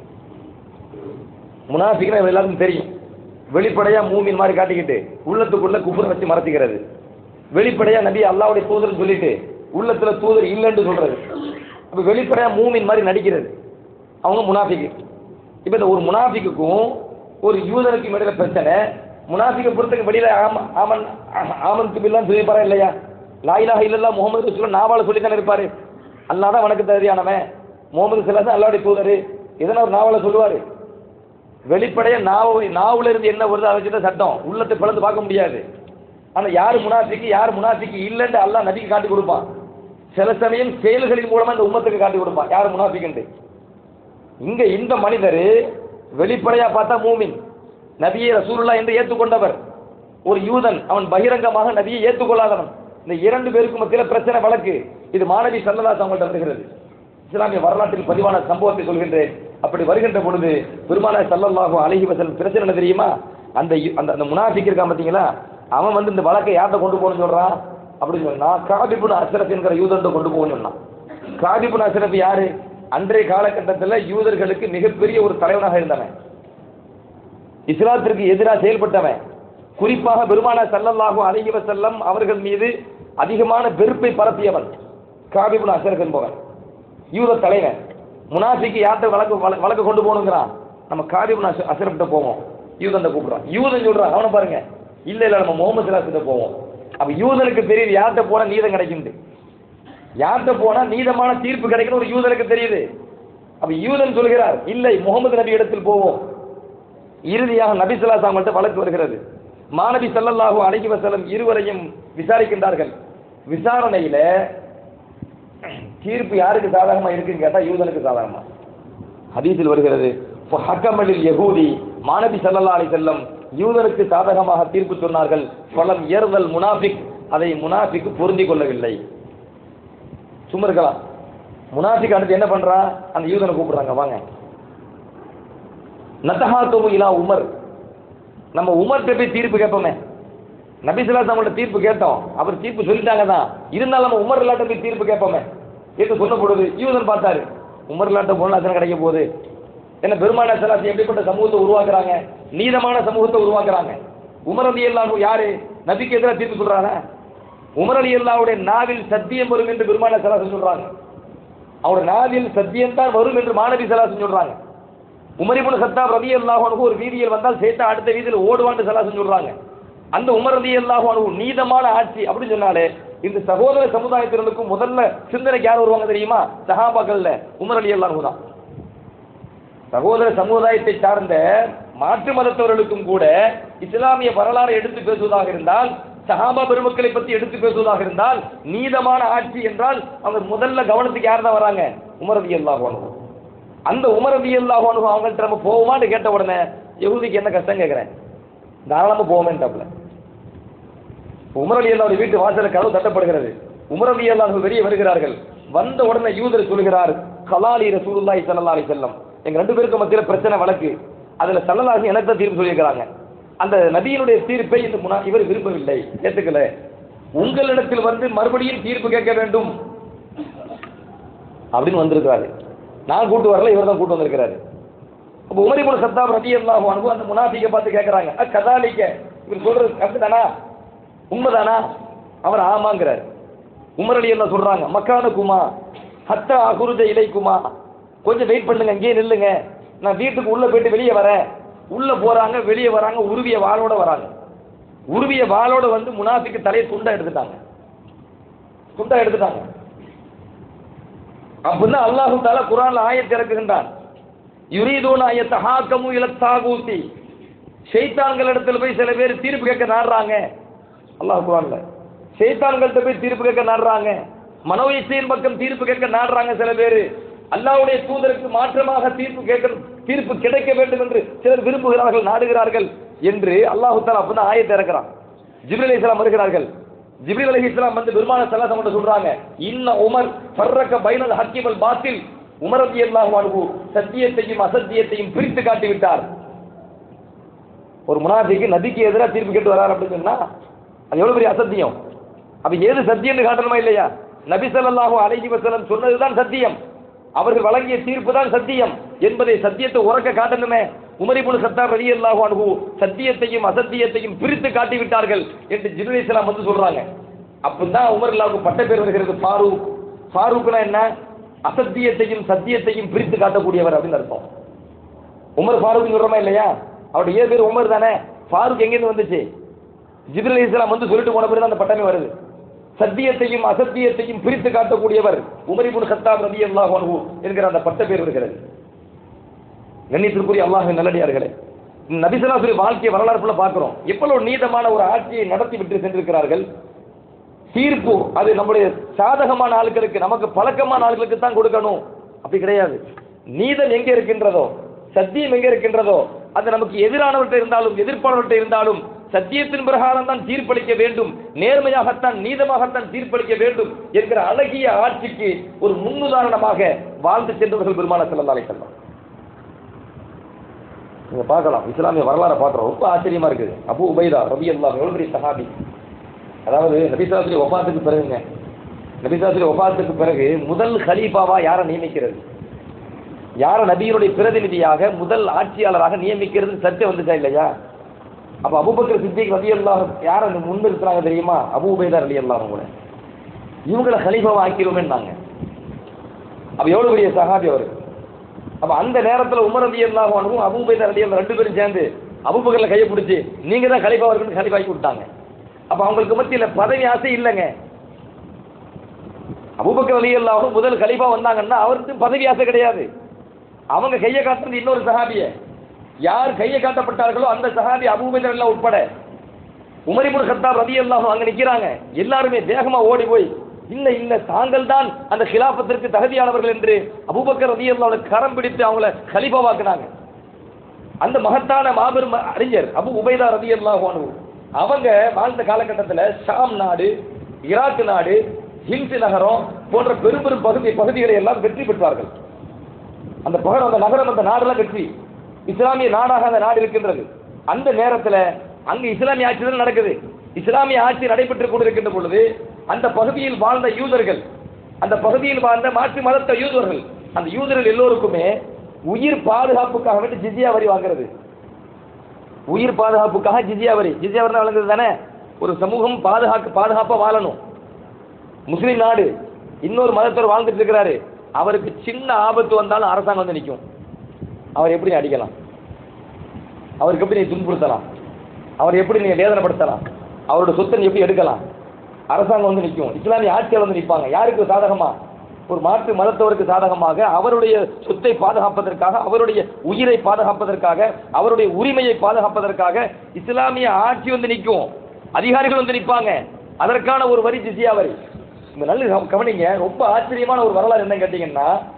முனாஃபிக்னா இவங்க எல்லாருக்கும் தெரியும் வெளிப்படையா மூமின் மாதிரி காட்டிக்கிட்டு உள்ளத்துக்குள்ள குப்புற வச்சு மறைச்சிக்கிறது வெளிப்படையா நபி அல்லாவுடைய தூதர் சொல்லிட்டு உள்ளத்துல தூதர் இல்லைன்னு சொல்றது அப்ப வெளிப்படையா மூமின் மாதிரி நடிக்கிறது அவங்க முனாஃபிக்கு இப்ப இந்த ஒரு முனாஃபிக்குக்கும் ஒரு யூதனுக்கும் இடையில பிரச்சனை முனாஃபிக்கை பொறுத்தக்கு வெளியில ஆம ஆமன் ஆமன் பில்லான்னு சொல்லிப்பாரா இல்லையா லாயிலாக இல்லல்லா முகமது ரசூல் நாவால சொல்லி தானே இருப்பாரு அல்லாஹ் தான் வணக்க தகுதியானவன் முகமது சிலாசன் அல்லாவுடைய தூதர் இதெல்லாம் ஒரு நாவல சொல்லுவாரு வெளிப்படையா நாவு நாவுல இருந்து என்ன வருது அதை வச்சுதான் சட்டம் உள்ளத்தை பிளந்து பார்க்க முடியாது ஆனா யார் முனாஃபிக்கு யார் முனாஃபிக்கு இல்லைன்னு அல்லாஹ் நபிக்கு காட்டி கொடுப்பான் சில சமயம் செயல்களின் மூலமா இந்த உம்மத்துக்கு காட்டி கொடுப்பான் யார் முனாஃபிக்குன்ட்டு இங்க இந்த மனிதர் வெளிப்படையா பார்த்தா மூமின் நபியை ரசூலுல்லா என்று ஏற்றுக்கொண்டவர் ஒரு யூதன் அவன் பகிரங்கமாக நபியை ஏற்றுக்கொள்ளாதவன் இந்த இரண்டு பேருக்கு மத்தியில் பிரச்சனை வழக்கு இது மாணவி சல்லல்லாஸ் அவங்கள்ட்ட வருகிறது இஸ்லாமிய வரலாற்றில் பதிவான சம்பவத்தை சொல்கின்றேன் அப்படி வருகின்ற பொழுது பெருமானா சல்லல்லாஹு அலைஹி வஸல்லம் பிரச்சனை என்ன தெரியுமா அந்த யு- அந்த அந்த முனாஃபிக் இருக்கான் பார்த்தீங்களா அவன் வந்து இந்த வழக்கை யார்கிட்ட கொண்டு போகணும்னு சொல்றான் அப்படின்னு சொன்னா காபிபுன் அஸ்ரப் என்கிற யூதன்ட்ட கொண்டு போகணும்னு சொன்னான் காபிபுன் அஸ்ரப் யாரு அன்றைய காலகட்டத்தில் யூதர்களுக்கு மிகப்பெரிய ஒரு தலைவனாக இருந்தவன் இஸ்லாத்திற்கு எதிராக செயல்பட்டவன் குறிப்பாக பெருமானா சல்லல்லாஹு அலைஹி வஸல்லம் அவர்கள் மீது அதிகமான வெறுப்பை பரப்பியவன் காபிபுன் அஸ்ரப் என்பவன் யூத தலைவன் முனாஃபிக்கு யார்கிட்ட வழக்கு வழ- வழக்கு கொண்டு போகணுங்கிறான் நம்ம காபிபுன் அஸ் அஸ்ரப்கிட்ட போவோம் யூதன் கூப்பிடுறான் யூதன் சொல்றான் அவனை பாருங்க இல்ல இல்ல நம்ம முகமது சிலாசிட்ட போவோம் அப்ப யூதனுக்கு தெரியுது யார்கிட்ட போனா நீதம் கிடைக்கும்னு யார்கிட்ட போனா நீதமான தீர்ப்பு கிடைக்கணும் ஒரு யூதனுக்கு தெரியுது அப்ப யூதன் சொல்கிறார் இல்லை முகமது நபி இடத்தில் போவோம் இறுதியாக நபி ஸல்லல்லாஹு அலைஹி வஸல்லம் வழக்கு வருகிறது மாநபி ஸல்லல்லாஹு அலைஹி வஸல்லம் இருவரையும் விசாரிக்கின்றார்கள் விசாரணையில தீர்ப்பு யாருக்கு சாதகமா இருக்குன்னு கேட்டா யூதனுக்கு சாதகமா ஹதீஸில் வருகிறது ஹக்கமலில் யகூதி மாநபி ஸல்லல்லாஹு அலைஹி வஸல்லம் யூதனுக்கு சாதகமாக தீர்ப்பு சொன்னார்கள் பலம் ஏறுதல் முனாஃபிக் அதை முனாஃபிக் பொருந்திக் கொள்ளவில்லை சும்மா இருக்கலாம் முனாஃபிக் அடுத்து என்ன பண்றா அந்த யூதனை கூப்பிடுறாங்க வாங்க நத்தஹாத்துமு இலா உமர் நம்ம உமர்கிட்ட போய் தீர்ப்பு கேட்போமே நபிசுல்லாஸ் அவங்கள்ட்ட தீர்ப்பு கேட்டோம் அவர் தீர்ப்பு சொல்லிட்டாங்க தான் இருந்தாலும் நம்ம உமர் இல்லாட்ட போய் தீர்ப்பு கேட்போமே என்று சொன்ன பொழுது யூதன் பார்த்தாரு உமர் இல்லாட்ட போனா அத்தனை கிடைக்க போகுது என்ன பெருமான சலாசி எப்படிப்பட்ட சமூகத்தை உருவாக்குறாங்க நீதமான சமூகத்தை உருவாக்குறாங்க உமர் அலி அல்லாஹ் யாரு நபிக்கு எதிராக தீர்ப்பு சொல்றாங்க உமர் அலி அல்லாவுடைய நாவில் சத்தியம் வரும் என்று பெருமான சலாசன் சொல்றாங்க அவருடைய நாவில் சத்தியம் தான் வரும் என்று மாணவி சலாசன் சொல்றாங்க உமரிபுல் சத்தாப் ரதி அல்லாஹ் ஒரு வீதியில் வந்தால் சேர்த்தா அடுத்த வீதியில் ஓடுவான்னு சலாசன் சொல்றாங்க அந்த உமர் ரதி அல்லாஹ் நீதமான ஆட்சி அப்படின்னு சொன்னாலே இந்த சகோதர சமுதாயத்தினருக்கு முதல்ல சிந்தனைக்கு யார் வருவாங்க தெரியுமா சஹாபாக்கள்ல உமர் அலி அல்லாஹ் தான் சகோதர சமுதாயத்தை சார்ந்த மாற்று மதத்தவர்களுக்கும் கூட இஸ்லாமிய வரலாறை எடுத்து பேசுவதாக இருந்தால் சஹாபா பெருமக்களை பற்றி எடுத்து பேசுவதாக இருந்தால் நீதமான ஆட்சி என்றால் அவங்க முதல்ல கவனத்துக்கு யார் தான் வராங்க உமர் ரதி அல்லாஹ் அந்த உமர் ரதி அல்லாஹ் அவங்கள்ட்ட நம்ம போவோமான்னு கேட்ட உடனே யகுதிக்கு என்ன கஷ்டம் கேட்குறேன் தாராளமா போவோமேன்ட்டாப்ல உமர் அலி அல்லாவுடைய வீட்டு வாசல கதவு தட்டப்படுகிறது உமர் அலி அல்லாஹ் வெளியே வருகிறார்கள் வந்த உடனே யூதர் சொல்கிறார் கலாலி ரசூலுல்லாஹி ஸல்லல்லாஹு அலைஹி வஸல்லம் எங்க ரெண்டு பேருக்கு மத்தியில பிரச்சனை வழக்கு அதுல சல்லல்லாஹு எனக்கு தான் தீர்ப்பு சொல்லியிருக்கிறாங்க அந்த நபியினுடைய தீர்ப்பை இந்த முனா இவர் விரும்பவில்லை ஏத்துக்கல உங்களிடத்தில் வந்து மறுபடியும் தீர்ப்பு கேட்க வேண்டும் அப்படின்னு வந்திருக்காரு நான் கூட்டு வரல இவர் தான் கூட்டு வந்திருக்கிறாரு அப்போ உமரி போல சத்தாப் ரதி அல்லாஹ் அனுபவம் அந்த முனாஃபிக்கை பார்த்து கேட்கறாங்க அ கதாலிக்க இவர் சொல்றது கரெக்ட் உண்மைதானா அவர் ஆமாங்கிறார் உமர் அலி எல்லாம் சொல்றாங்க மக்கான குமா ஹத்தா அகுருஜ இலைக்குமா கொஞ்சம் வெயிட் பண்ணுங்க இங்கேயே நில்லுங்க நான் வீட்டுக்கு உள்ள போயிட்டு வெளியே வரேன் உள்ள போறாங்க வெளியே வராங்க உருவிய வாளோட வராங்க உருவிய வாளோட வந்து முனாஃபிக்கு தலையை துண்டா எடுத்துட்டாங்க துண்டா எடுத்துட்டாங்க அப்படின்னா அல்லாஹு தாலா குரான்ல ஆயத்தை இறக்குகின்றான் யுரீதூன ஆயத்த ஹாக்கமு இலத்தாகூத்தி ஷைத்தான்களிடத்துல போய் சில பேர் தீர்ப்பு கேட்க நாடுறாங்க அல்லாஹ் குரான்ல ஷைத்தான்கள்ட்ட போய் தீர்ப்பு கேட்க நாடுறாங்க மனோயிச்சையின் பக்கம் தீர்ப்பு கேட்க நாடுறாங்க சில பேர் அல்லாஹ்வுடைய தூதருக்கு மாற்றமாக தீர்ப்பு கேட்க தீர்ப்பு கிடைக்க வேண்டும் என்று சிலர் விரும்புகிறார்கள் நாடுகிறார்கள் என்று அல்லாஹு தாலா அப்படிதான் ஆயத்தை இறக்குறான் ஜிப்ரீல் அலைஹிஸ்ஸலாம் வருகிறார்கள் ஜிப்ரீல் அலைஹிஸ்ஸலாம் வந்து பெருமான சல்லாசம் மட்டும் சொல்றாங்க இன்ன உமர் ஃபர்ரக பைனல் ஹக்கி வல் பாத்தில் உமர் ரலியல்லாஹு அன்ஹு சத்தியத்தையும் அசத்தியத்தையும் பிரித்து காட்டி விட்டார் ஒரு முனாஃபிக்கு நபிக்கு எதிராக தீர்ப்பு கேட்டு வரார் அப்படின்னு சொன்னா அது எவ்வளவு பெரிய அசத்தியம் அப்ப ஏது சத்தியம்னு காட்டணுமா இல்லையா நபி ஸல்லல்லாஹு அலைஹி வஸல்லம் சொன்னதுதான் சத்தியம் அவர்கள் வழங்கிய தீர்ப்பு தான் சத்தியம் என்பதை சத்தியத்தை உறக்க காட்டணுமே உமரிபுல் சத்தார் ரதி அல்லாஹு அன்ஹு சத்தியத்தையும் அசத்தியத்தையும் பிரித்து காட்டி விட்டார்கள் என்று ஜிப்ரீல் இஸ்லாம் வந்து சொல்றாங்க அப்பதான் உமர் அல்லாவுக்கு பட்ட பேர் வருகிறது ஃபாரூக் ஃபாரூக்னா என்ன அசத்தியத்தையும் சத்தியத்தையும் பிரித்து காட்டக்கூடியவர் அப்படின்னு அர்த்தம் உமர் ஃபாரூக் சொல்றோமா இல்லையா அவருடைய ஏழு பேர் உமர் தானே ஃபாரூக் எங்கேருந்து வந்துச்சு ஜிப்ரீல் இஸ்லாம் வந்து சொல்லிட்டு போன பிறகு அந்த பட்டமே வருது சத்தியத்தையும் அசத்தியத்தையும் பிரித்து காட்டக்கூடியவர் உமரிபுன் சத்தாப் ரதி அல்லாஹ் என்கிற அந்த பட்ட பேர் வருகிறது கண்ணியத்திற்குரிய அல்லாஹ் நல்லடியார்களே நபிசலாசுரி வாழ்க்கை வரலாறு ஃபுல்லா பார்க்கிறோம் எவ்வளவு நீதமான ஒரு ஆட்சியை நடத்தி விட்டு சென்றிருக்கிறார்கள் தீர்ப்பு அது நம்முடைய சாதகமான ஆட்களுக்கு நமக்கு பழக்கமான ஆட்களுக்கு தான் கொடுக்கணும் அப்படி கிடையாது நீதம் எங்க இருக்கின்றதோ சத்தியம் எங்க இருக்கின்றதோ அது நமக்கு எதிரானவர்கிட்ட இருந்தாலும் எதிர்ப்பானவர்கிட்ட இருந்தாலும் சத்தியத்தின் பிரகாரம் தான் தீர்ப்பளிக்க வேண்டும் நேர்மையாகத்தான் நீதமாகத்தான் தீர்ப்பளிக்க வேண்டும் என்கிற அழகிய ஆட்சிக்கு ஒரு முன்னுதாரணமாக வாழ்ந்து சென்றவர்கள் பெருமான செல்லல்லாலை செல்லம் நீங்க பார்க்கலாம் இஸ்லாமிய வரலாறை பார்க்குறோம் ரொம்ப ஆச்சரியமா இருக்குது அபு உபைதா ரபி அல்லா எவ்வளவு பெரிய சஹாபி அதாவது நபிசாஸ்திரி ஒபாத்துக்கு பிறகுங்க நபிசாஸ்திரி ஒபாத்துக்கு பிறகு முதல் ஹலீஃபாவா யாரை நியமிக்கிறது யாரை நபியினுடைய பிரதிநிதியாக முதல் ஆட்சியாளராக நியமிக்கிறது சர்ச்சை வந்துச்சா இல்லையா அப்ப அபுபக்கர் சித்திக் ரதி அல்லாஹ் யாரை முன்னிறுத்துறாங்க தெரியுமா அபு உபைதா ரலி அல்லாஹ் கூட இவங்களை ஹலீஃபாவா ஆக்கிடுவோமேன்னாங்க அப்ப எவ்வளவு பெரிய சஹாபி அவரு அப்ப அந்த நேரத்துல உமர் ரதி அல்லாஹ் அனுவும் அபு உபைதா ரலி அல்லாஹ் ரெண்டு பேரும் சேர்ந்து அபுபக்கர்ல கையை பிடிச்சி நீங்க தான் ஹலீஃபா இருக்குன்னு ஹலீஃபா ஆக்கி விட்டாங்க அப்ப அவங்களுக்கு மத்தியில பதவி ஆசை இல்லைங்க அபூபக்கர் அலி அல்லாஹும் முதல் கலீஃபா வந்தாங்கன்னா அவருக்கு பதவி ஆசை கிடையாது அவங்க கையை காட்டுறது இன்னொரு சஹாபிய யார் கையை காட்டப்பட்டார்களோ அந்த சஹாபி அபூபக்கர் எல்லாம் உட்பட உமரிபுர் கத்தாப் ரதி அல்லாஹும் அங்க நிக்கிறாங்க எல்லாருமே வேகமா ஓடி போய் இல்ல இல்ல தாங்கள் தான் அந்த கிலாபத்திற்கு தகுதியானவர்கள் என்று அபூபக்கர் ரதி அல்லாஹ் கரம் பிடித்து அவங்கள கலீஃபாவாக்குனாங்க அந்த மகத்தான மாபெரும் அறிஞர் அபு உபைதா ரதி அல்லாஹ் அவங்க வாழ்ந்த காலகட்டத்தில் ஷாம் நாடு ஈராக் நாடு ஹிந்த் நகரம் போன்ற பெரும் பெரும் பகுதி பகுதிகளை எல்லாம் வெற்றி பெற்றார்கள் அந்த பகரம் அந்த நகரம் அந்த நாடெல்லாம் வெற்றி இஸ்லாமிய நாடாக அந்த நாடு இருக்கின்றது அந்த நேரத்தில் அங்க இஸ்லாமிய ஆட்சி தான் நடக்குது இஸ்லாமிய ஆட்சி நடைபெற்றுக் கொண்டிருக்கின்ற பொழுது அந்த பகுதியில் வாழ்ந்த யூதர்கள் அந்த பகுதியில் வாழ்ந்த மாற்று மதத்த யூதர்கள் அந்த யூதர்கள் எல்லோருக்குமே உயிர் பாதுகாப்புக்காக வேண்டி ஜிஸ்யா வரி வாங்குறது உயிர் பாதுகாப்புக்காக ஜிஸ்யா வரி ஜிஸ்யா வரி வழங்குறது தானே ஒரு சமூகம் பாதுகாக்க பாதுகாப்பா வாழணும் முஸ்லீம் நாடு இன்னொரு மதத்தவர் வாழ்ந்துட்டு இருக்கிறாரு அவருக்கு சின்ன ஆபத்து வந்தாலும் அரசாங்கம் வந்து நிற்கும் அவர் எப்படி நீ அடிக்கலாம் அவருக்கு எப்படி நீ துன்புறுத்தலாம் அவர் எப்படி நீ வேதனைப்படுத்தலாம் அவரோட சொத்தை நீ எப்படி எடுக்கலாம் அரசாங்கம் வந்து நிற்கும் இஸ்லாமிய ஆட்சியாளர் வந்து நிற்பாங்க யாருக்கு சாதகமா ஒரு மாற்று மதத்தவருக்கு சாதகமாக அவருடைய சொத்தை பாதுகாப்பதற்காக அவருடைய உயிரை பாதுகாப்பதற்காக அவருடைய உரிமையை பாதுகாப்பதற்காக இஸ்லாமிய ஆட்சி வந்து நிற்கும் அதிகாரிகள் வந்து நிற்பாங்க அதற்கான ஒரு வரி ஜிசியா வரி இந்த நல்ல கவ- கவனிங்க ரொம்ப ஆச்சரியமான ஒரு வரலாறு என்ன கேட்டீங்கன்னா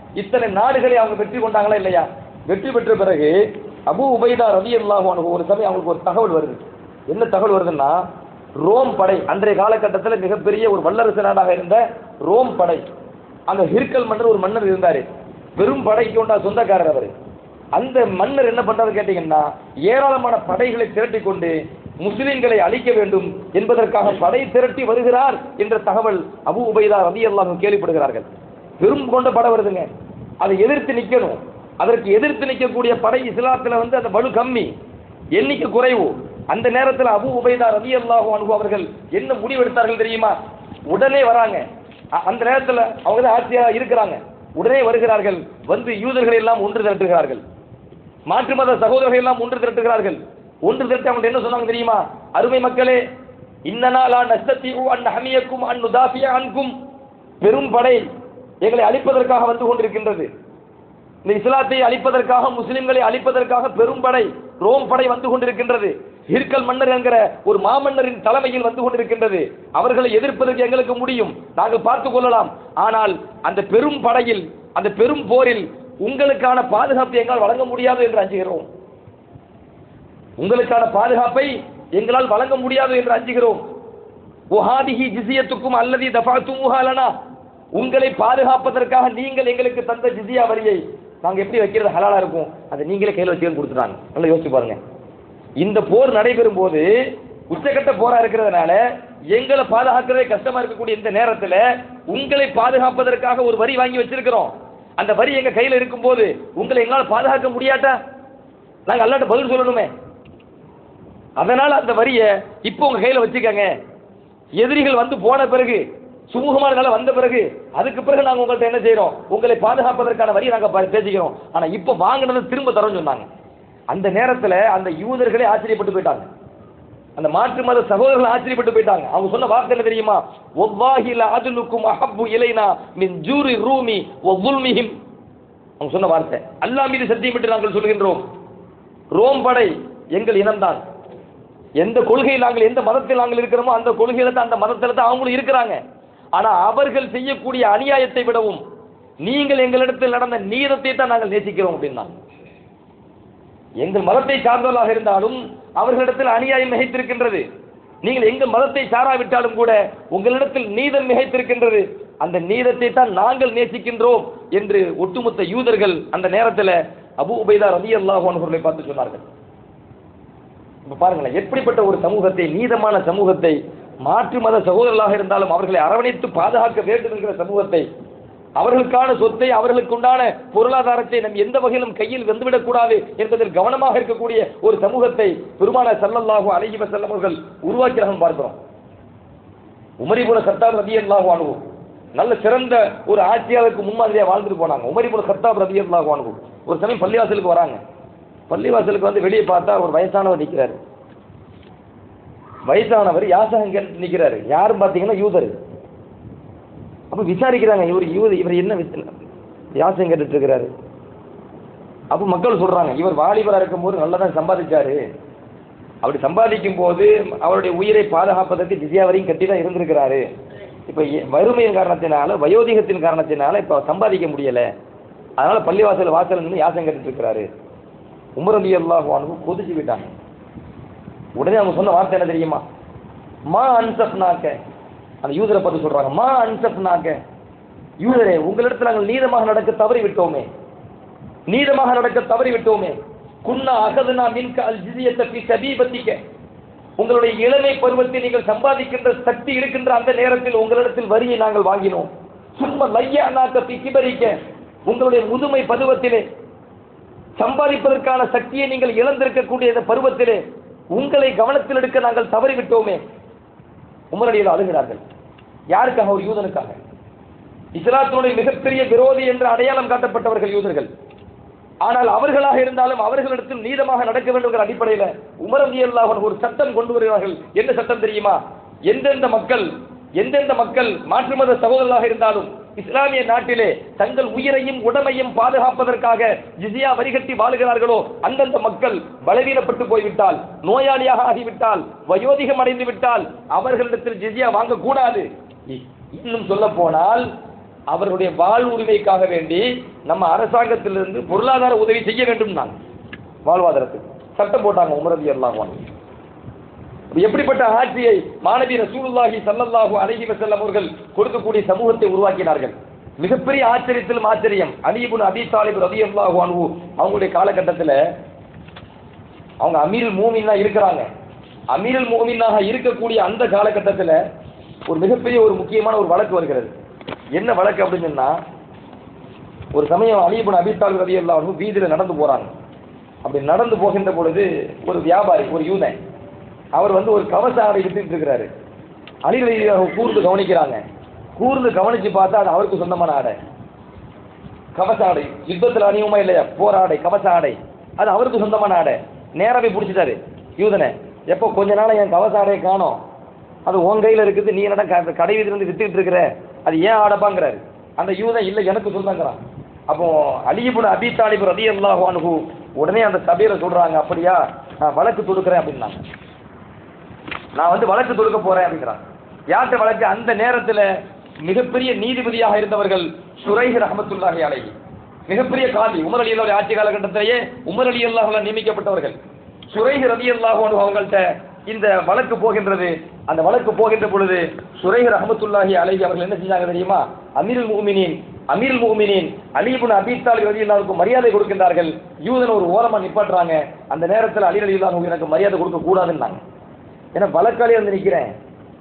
இத்தனை நாடுகளை அவங்க வெற்றி கொண்டாங்களா இல்லையா வெற்றி பெற்ற பிறகு அபு உபைதா ரவி ஒரு சமயம் அவங்களுக்கு ஒரு தகவல் வருது என்ன தகவல் வருதுன்னா ரோம் படை அன்றைய காலகட்டத்தில் மிகப்பெரிய ஒரு வல்லரசு நாடாக இருந்த ரோம் படை அங்க ஹிர்கல் மன்னர் ஒரு மன்னர் இருந்தாரு பெரும் படைக்கு உண்டா சொந்தக்காரர் அவர் அந்த மன்னர் என்ன பண்றாரு கேட்டீங்கன்னா ஏராளமான படைகளை திரட்டி கொண்டு முஸ்லிம்களை அழிக்க வேண்டும் என்பதற்காக படை திரட்டி வருகிறார் என்ற தகவல் அபு உபைதா ரதி அல்லாஹும் கேள்விப்படுகிறார்கள் பெரும் கொண்ட படை வருதுங்க அதை எதிர்த்து நிக்கணும் அதற்கு எதிர்த்து நிற்கக்கூடிய படை இஸ்லாத்துல வந்து அந்த வலு கம்மி எண்ணிக்கை குறைவு அந்த நேரத்தில் அபு உபைதா ரதி அல்லாஹு அனுபவ அவர்கள் என்ன முடிவெடுத்தார்கள் தெரியுமா உடனே வராங்க அ- அந்த நேரத்தில் அவங்க தான் ஆட்சியாக இருக்கிறாங்க உடனே வருகிறார்கள் வந்து யூதர்களை எல்லாம் ஒன்று திரட்டுகிறார்கள் மாற்று மத சகோதரர்கள் எல்லாம் ஒன்று திரட்டுகிறார்கள் ஒன்று திரட்டி அவங்க என்ன சொன்னாங்க தெரியுமா அருமை மக்களே இன்னனா லா நஸ்தத்திஉ அன் ஹமியக்கும் அன் நுதாஃபிய அன்கும் பெரும் படை எங்களை அழிப்பதற்காக வந்து கொண்டிருக்கின்றது இந்த இஸ்லாத்தை அழிப்பதற்காக முஸ்லிம்களை அழிப்பதற்காக பெரும் படை ரோம் படை வந்து கொண்டிருக்கின்றது ஹிர்கல் மன்னர் என்கிற ஒரு மாமன்னரின் தலைமையில் வந்து கொண்டிருக்கின்றது அவர்களை எதிர்ப்பதற்கு எங்களுக்கு முடியும் நாங்கள் பார்த்துக் கொள்ளலாம் ஆனால் அந்த பெரும் படையில் அந்த பெரும் போரில் உங்களுக்கான பாதுகாப்பு எங்களால் வழங்க முடியாது என்று அஞ்சுகிறோம் உங்களுக்கான பாதுகாப்பை எங்களால் வழங்க முடியாது என்று அஞ்சுகிறோம் உஹாதிஹி ஜிசியத்துக்கும் அல்லதி தஃபாத்துமுஹாலனா உங்களை பாதுகாப்பதற்காக நீங்கள் எங்களுக்கு தந்த ஜிசியா வரியை நாங்க எப்படி வைக்கிறது ஹலாலா இருக்கும் அதை நீங்களே கையில் வச்சுக்கன்னு கொடுத்துட்டாங்க நல்லா யோசிச்சு பாருங்க இந்த போர் நடைபெறும் போது உச்சக்கட்ட போரா இருக்கிறதுனால எங்களை பாதுகாக்கிறதே கஷ்டமா இருக்கக்கூடிய இந்த நேரத்துல உங்களை பாதுகாப்பதற்காக ஒரு வரி வாங்கி வச்சிருக்கிறோம் அந்த வரி எங்க கையில இருக்கும்போது உங்களை எங்களால பாதுகாக்க முடியாட்டா நாங்க அல்லாட்ட பதில் சொல்லணுமே அதனால அந்த வரியை இப்போ உங்க கையில வச்சுக்கங்க எதிரிகள் வந்து போன பிறகு சுமூகமான நிலை வந்த பிறகு அதுக்கு பிறகு நாங்க உங்கள்ட்ட என்ன செய்றோம் உங்களை பாதுகாப்பதற்கான வரியை நாங்க ப- பேசிக்கிறோம் ஆனா இப்போ வாங்கினதை திரும்ப தரோம்னு சொன்னாங்க அந்த நேரத்துல அந்த யூதர்களே ஆச்சரியப்பட்டு போயிட்டாங்க அந்த மாற்று மத சகோதரர்கள் ஆச்சரியப்பட்டு போயிட்டாங்க அவங்க சொன்ன வார்த்தை என்ன தெரியுமா ஒவ்வாஹி லஅதுலுக்கும் அஹப்பு இலைனா மின் ஜூரி ரூமி ஒவ்வுல்மிஹிம் அவங்க சொன்ன வார்த்தை அல்லாஹ் மீது சத்தியமிட்டு நாங்கள் சொல்கின்றோம் ரோம் படை எங்கள் இனம்தான் எந்த கொள்கையில் நாங்கள் எந்த மதத்தில் நாங்கள் இருக்கிறோமோ அந்த கொள்கையில தான் அந்த மதத்தில் தான் அவங்களும் இருக்கிறாங்க ஆனா அவர்கள் செய்யக்கூடிய அநியாயத்தை விடவும் நீங்கள் எங்களிடத்தில் நடந்த நீதத்தை தான் நாங்கள் நேசிக்கிறோம் அப்படின்னா எங்கள் மதத்தை சார்ந்தவர்களாக இருந்தாலும் அவர்களிடத்தில் அநியாயம் மிகைத்திருக்கின்றது நீங்கள் எங்கள் மதத்தை சாராவிட்டாலும் கூட உங்களிடத்தில் நீதம் மிகைத்திருக்கின்றது அந்த நீதத்தை தான் நாங்கள் நேசிக்கின்றோம் என்று ஒட்டுமொத்த யூதர்கள் அந்த நேரத்தில் அபு உபைதா ரதி அல்லாஹ் அவர்களை பார்த்து சொன்னார்கள் இப்ப பாருங்களேன் எப்படிப்பட்ட ஒரு சமூகத்தை நீதமான சமூகத்தை மாற்று மத சகோதரர்களாக இருந்தாலும் அவர்களை அரவணைத்து பாதுகாக்க வேண்டும் என்கிற சமூகத்தை அவர்களுக்கான சொத்தை அவர்களுக்கு உண்டான பொருளாதாரத்தை நம் எந்த வகையிலும் கையில் வந்துவிடக் கூடாது என்பதில் கவனமாக இருக்கக்கூடிய ஒரு சமூகத்தை பெருமான சல்லல்லாஹு அலைஹி வஸல்லம் அவர்கள் உருவாக்கிறார்கள் பார்க்கிறோம் உமரிபுல சத்தாப் ரதி அல்லாஹு அனுபவ நல்ல சிறந்த ஒரு ஆட்சியாளருக்கு முன்மாதிரியா வாழ்ந்துட்டு போனாங்க உமரிபுல சத்தாப் ரதி அல்லாஹு அனுபவ ஒரு சமயம் பள்ளிவாசலுக்கு வராங்க பள்ளிவாசலுக்கு வந்து வெளியே பார்த்தா ஒரு வயசானவர் நிற்கிறாரு வயசானவர் யாசகம் கேட்டு நிற்கிறாரு யாரும் பார்த்தீங்கன்னா யூதர் அப்போ விசாரிக்கிறாங்க இவர் யூத இவர் என்ன வித்- யாசகம் கேட்டுட்டு இருக்கிறாரு அப்போ மக்கள் சொல்றாங்க இவர் வாலிபராக இருக்கும்போது நல்லா தான் சம்பாதிச்சாரு அப்படி சம்பாதிக்கும் போது அவருடைய உயிரை பாதுகாப்பதற்கு ஜிசியா வரையும் கட்டி தான் இருந்திருக்கிறாரு இப்போ வறுமையின் காரணத்தினால வயோதிகத்தின் காரணத்தினால இப்போ சம்பாதிக்க முடியல அதனால பள்ளிவாசல் வாசல் நின்று யாசம் கேட்டுட்டு இருக்கிறாரு உமர் அலி அல்லாஹ் கொதிச்சு விட்டாங்க உடனே அவங்க சொன்ன வார்த்தை என்ன தெரியுமா மா அன்சப்னாக்க அந்த யூதரை பார்த்து சொல்றாங்க மா அன்சப்னாக்க யூதரே உங்களிடத்தில் நாங்கள் நீதமாக நடக்க தவறி விட்டோமே நீதமாக நடக்க தவறி விட்டோமே குன்னா அகதுனா மின்க அல் ஜிசியத்தை பி சபீபத்திக்க உங்களுடைய இளமை பருவத்தில் நீங்கள் சம்பாதிக்கின்ற சக்தி இருக்கின்ற அந்த நேரத்தில் உங்களிடத்தில் வரியை நாங்கள் வாங்கினோம் சும்மா லையா நாக்க பி கிபரிக்க உங்களுடைய முதுமை பருவத்திலே சம்பாதிப்பதற்கான சக்தியை நீங்கள் இழந்திருக்கக்கூடிய இந்த பருவத்திலே உங்களை கவனத்தில் எடுக்க நாங்கள் தவறிவிட்டோமே உமரடியில் அழுகிறார்கள் யாருக்காக ஒரு யூதனுக்காக இஸ்லாத்தினுடைய மிகப்பெரிய விரோதி என்று அடையாளம் காட்டப்பட்டவர்கள் யூதர்கள் ஆனால் அவர்களாக இருந்தாலும் அவர்களிடத்தில் நீதமாக நடக்க வேண்டும் என்கிற அடிப்படையில் உமரம் அல்லாஹ் ஒரு சட்டம் கொண்டு வருகிறார்கள் என்ன சட்டம் தெரியுமா எந்தெந்த மக்கள் எந்தெந்த மக்கள் மாற்று மத சகோதரர்களாக இருந்தாலும் இஸ்லாமிய நாட்டிலே தங்கள் உயிரையும் உடமையும் பாதுகாப்பதற்காக ஜிசியா வரிகட்டி வாழுகிறார்களோ அந்தந்த மக்கள் பலவீனப்பட்டு போய்விட்டால் நோயாளியாக ஆகிவிட்டால் வயோதிகம் அடைந்து விட்டால் அவர்களிடத்தில் ஜிசியா வாங்கக்கூடாது இ- இன்னும் சொல்ல போனால் அவர்களுடைய வாழ்வுரிமைக்காக வேண்டி நம்ம அரசாங்கத்திலிருந்து பொருளாதார உதவி செய்ய வேண்டும் நான் வாழ்வாதாரத்துக்கு சட்டம் போட்டாங்க உமரதி எல்லாம் எப்படிப்பட்ட ஆட்சியை மாணவி ரசூலுல்லாஹி ஸல்லல்லாஹு அலைஹி வஸல்லம் அவர்கள் கொடுக்கக்கூடிய சமூகத்தை உருவாக்கினார்கள் மிகப்பெரிய ஆச்சரியத்திலும் ஆச்சரியம் அலி இப்னு அபி தாலிப் ரலியல்லாஹு அன்ஹு அவங்களுடைய காலகட்டத்தில் அவங்க அமீருல் மூமினா இருக்கிறாங்க அமீருல் மூமினாக இருக்கக்கூடிய அந்த காலகட்டத்தில் ஒரு மிகப்பெரிய ஒரு முக்கியமான ஒரு வழக்கு வருகிறது என்ன வழக்கு அப்படின்னு சொன்னா ஒரு சமயம் அலிபுன் அபித்தால் ரதி எல்லாம் வீதியில் நடந்து போறாங்க அப்படி நடந்து போகின்ற பொழுது ஒரு வியாபாரி ஒரு யூதன் அவர் வந்து ஒரு கவச ஆடை வித்துட்டு இருக்கிறாரு அலிகளை கூர்ந்து கவனிக்கிறாங்க கூர்ந்து கவனிச்சு பார்த்தா அது அவருக்கு சொந்தமான ஆடை கவச ஆடை யுத்தத்தில் அணியுமா இல்லையா போர் ஆடை கவச ஆடை அது அவருக்கு சொந்தமான ஆடை நேரா போய் பிடிச்சிட்டாரு யூதனை எப்போ கொஞ்ச நாள் என் கவச ஆடையை காணோம் அது உன் கையில் இருக்குது நீ என்னடா க- கடை வீதியில இருந்து வித்துக்கிட்டு இருக்கிற அது ஏன் ஆடப்பாங்கிறாரு அந்த யூதன் இல்லை எனக்கு சொந்தங்கிறான் அப்போ அலிபுன் அபி தாலிப் ரதி அல்லாஹு அனுகு உடனே அந்த சபையில சொல்றாங்க அப்படியா நான் வழக்கு தொடுக்கிறேன் அப்படின்னாங்க நான் வந்து வழக்கு தொடுக்க போறேன் அப்படிங்கிறான் யார்கிட்ட வழக்கு அந்த நேரத்தில் மிகப்பெரிய நீதிபதியாக இருந்தவர்கள் சுரைஹ் ரஹமத்துல்லாஹி அலைஹி மிகப்பெரிய காதி உமர் அலி அல்லாஹ் ஆட்சி காலகட்டத்திலேயே உமர் அலி அல்லாஹ் நியமிக்கப்பட்டவர்கள் சுரைஹ் ரதி அல்லாஹ் அவங்கள்ட்ட இந்த வழக்கு போகின்றது அந்த வழக்கு போகின்ற பொழுது சுரைஹ் ரஹமத்துல்லாஹி அலைஹி அவர்கள் என்ன செஞ்சாங்க தெரியுமா அமீருல் முஃமினீன் அமீருல் முஃமினீன் அலி இப்னு அபீ தாலிப் ரலியல்லாஹுக்கு மரியாதை கொடுக்கின்றார்கள் யூதன் ஒரு ஓரமா நிப்பாட்டுறாங்க அந்த நேரத்தில் அலி ரலியல்லாஹு எனக்கு மரியாதை கொடுக்க கூடாதுன்னாங்க ஏன்னா வழக்காளி வந்து நிக்கிறேன்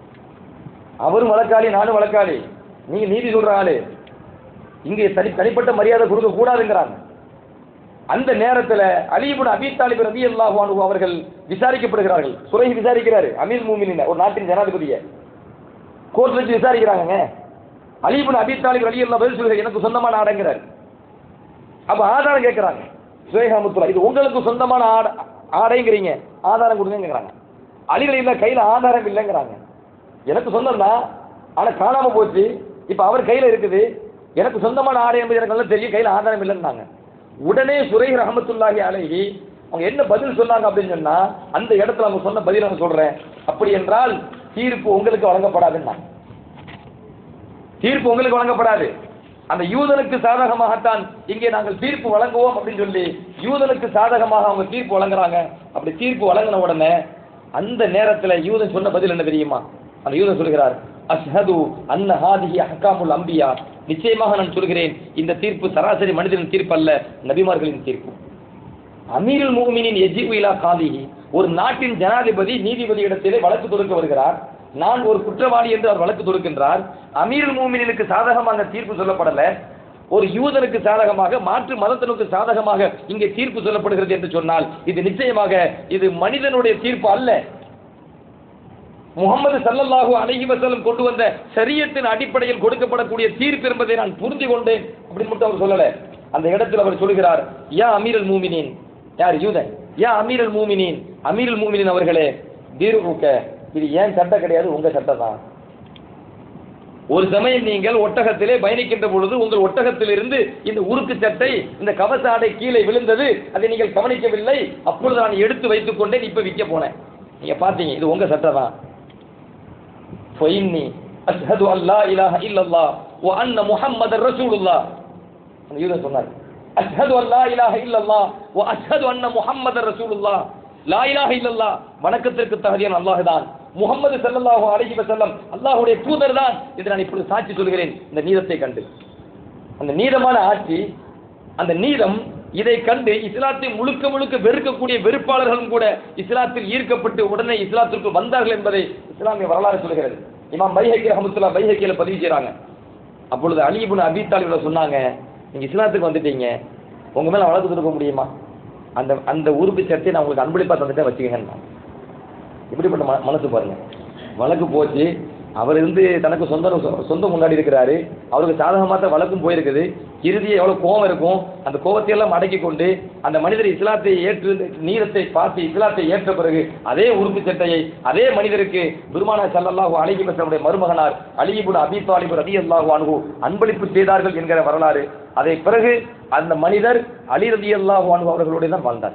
அவரும் வழக்காளி நானும் வழக்காளி நீங்க நீதி சொல்ற ஆளு இங்கே தனி தனிப்பட்ட மரியாதை கொடுக்க கூடாதுங்கிறாங்க அந்த நேரத்தில் அலிபுன் அபி தாலிப் ரதி அல்லாஹு அவர்கள் விசாரிக்கப்படுகிறார்கள் சுரை விசாரிக்கிறாரு அமீர் மூமினின் ஒரு நாட்டின் ஜனாதிபதியை கோர்ட் வச்சு விசாரிக்கிறாங்க அலிபுன் அபி தாலிப் ரலி அல்லா பதில் சொல்கிறார் எனக்கு சொந்தமான ஆடைங்கிறார் அப்ப ஆதாரம் கேட்கிறாங்க சுரேகாமுத்துலா இது உங்களுக்கு சொந்தமான ஆடை ஆடைங்கிறீங்க ஆதாரம் கொடுங்கங்கிறாங்க அலிகள் இல்ல கையில ஆதாரம் இல்லைங்கிறாங்க எனக்கு சொந்தம் தான் ஆனா காணாம போச்சு இப்ப அவர் கையில இருக்குது எனக்கு சொந்தமான ஆடை என்பது எனக்கு நல்லா தெரியும் கையில ஆதாரம் இல்லைன்னாங்க உடனே சுரை ரஹமத்துல்லாஹி அலைஹி அவங்க என்ன பதில் சொன்னாங்க அப்படின்னு சொன்னா அந்த இடத்துல அவங்க சொன்ன பதில் நான் சொல்றேன் அப்படி என்றால் தீர்ப்பு உங்களுக்கு வழங்கப்படாதுன்னாங்க தீர்ப்பு உங்களுக்கு வழங்கப்படாது அந்த யூதனுக்கு சாதகமாகத்தான் இங்கே நாங்கள் தீர்ப்பு வழங்குவோம் அப்படின்னு சொல்லி யூதனுக்கு சாதகமாக அவங்க தீர்ப்பு வழங்குறாங்க அப்படி தீர்ப்பு வழங்கின உடனே அந்த நேரத்தில் யூதன் சொன்ன பதில் என்ன தெரியுமா அந்த யூதன் சொல்கிறார் அஷ்ஹது அன்ன ஹாதிஹி அஹ்காமுல் அம்பியா நிச்சயமாக நான் சொல்கிறேன் இந்த தீர்ப்பு சராசரி மனிதனின் தீர்ப்பு அல்ல நபிமார்களின் தீர்ப்பு அமீருல் மூமினின் எஜிபு இலா காதிஹி ஒரு நாட்டின் ஜனாதிபதி நீதிபதி இடத்திலே வழக்கு தொடுக்க வருகிறார் நான் ஒரு குற்றவாளி என்று அவர் வழக்கு தொடுக்கின்றார் அமீருல் மூமினினுக்கு சாதகமாக அந்த தீர்ப்பு சொல்லப்படல ஒரு யூதனுக்கு சாதகமாக மாற்று மதத்தினுக்கு சாதகமாக இங்கே தீர்ப்பு சொல்லப்படுகிறது என்று சொன்னால் இது நிச்சயமாக இது மனிதனுடைய தீர்ப்பு அல்ல முகமது சல்லல்லாஹு அலைஹி வஸல்லம் கொண்டு வந்த ஷரியத்தின் அடிப்படையில் கொடுக்கப்படக்கூடிய தீர்ப்பு என்பதை நான் புரிந்து கொண்டேன் அப்படின்னு மட்டும் அவர் சொல்லல அந்த இடத்தில் அவர் சொல்கிறார் யா அமீரல் மூமினின் யார் யூதன் யா அமீரல் மூமினின் அமீரல் மூமினின் அவர்களே தீர்வுக்க இது ஏன் சட்டம் கிடையாது உங்க சட்டம் தான் ஒரு சமயம் நீங்கள் ஒட்டகத்திலே பயணிக்கின்ற பொழுது உங்கள் ஒட்டகத்திலிருந்து இந்த உருக்கு சட்டை இந்த கவச ஆடை கீழே விழுந்தது அதை நீங்கள் கவனிக்கவில்லை அப்பொழுது நான் எடுத்து வைத்துக் கொண்டேன் இப்ப விற்க போனேன் நீங்க பாத்தீங்க இது உங்க சட்டை தான் فإني أشهد أن لا إله إلا الله وأن محمد رسول الله அந்த யூதன் சொன்னார் அஷ்ஹது அன் லா இலாஹ இல்லல்லாஹ் வ அஷ்ஹது அன்ன முஹம்மதர் ரசூலுல்லாஹ் லா இலாஹ இல்லல்லாஹ் வணக்கத்திற்கு தகுதியான அல்லாஹ் தான் முகமது ஸல்லல்லாஹு அலைஹி வஸல்லம் அல்லாஹ்வுடைய தூதர் தான் என்று நான் இப்பொழுது சாட்சி சொல்கிறேன் இந்த நீதத்தை கண்டு அந்த நீதமான ஆட்சி அந்த நீதம் இதை கண்டு இஸ்லாத்தை முழுக்க முழுக்க வெறுக்கக்கூடிய வெறுப்பாளர்களும் கூட இஸ்லாத்தில் ஈர்க்கப்பட்டு உடனே இஸ்லாத்திற்கு வந்தார்கள் என்பதை இஸ்லாமிய வரலாறு சொல்கிறது இமாம் பைஹக்கி ரஹமத்துல்லா பைஹக்கியில பதிவு செய்றாங்க அப்பொழுது அலி இப்னு அபி தாலிப்ல சொன்னாங்க நீங்க இஸ்லாத்துக்கு வந்துட்டீங்க உங்க மேல வழக்கு தொடுக்க முடியுமா அந்த அந்த உறுப்பு சட்டை நான் உங்களுக்கு அன்பளிப்பா தந்துட்டேன் வச்சுக்கங்க இப்படிப்பட்ட ம- மனசு பாருங்க வழக்கு போச்சு அவர் இருந்து தனக்கு சொந்த சொந்த முன்னாடி இருக்கிறாரு அவருக்கு சாதகமாக தான் வழக்கும் போயிருக்குது இறுதியை எவ்வளோ கோபம் இருக்கும் அந்த கோபத்தை எல்லாம் அடக்கி கொண்டு அந்த மனிதர் இஸ்லாத்தை ஏற்று நீரத்தை பார்த்து இஸ்லாத்தை ஏற்ற பிறகு அதே உறுப்பு சட்டையை அதே மனிதருக்கு பெருமானா ஸல்லல்லாஹு அலைஹி வஸல்லுடைய மருமகனார் அலிபுன் அபி தாலிப் ரலியல்லாஹு அன்ஹு அன்பளிப்பு செய்தார்கள் என்கிற வரலாறு அதை பிறகு அந்த மனிதர் அலி ரலியல்லாஹு அன்ஹு அவர்களோடு தான் வாழ்ந்தார்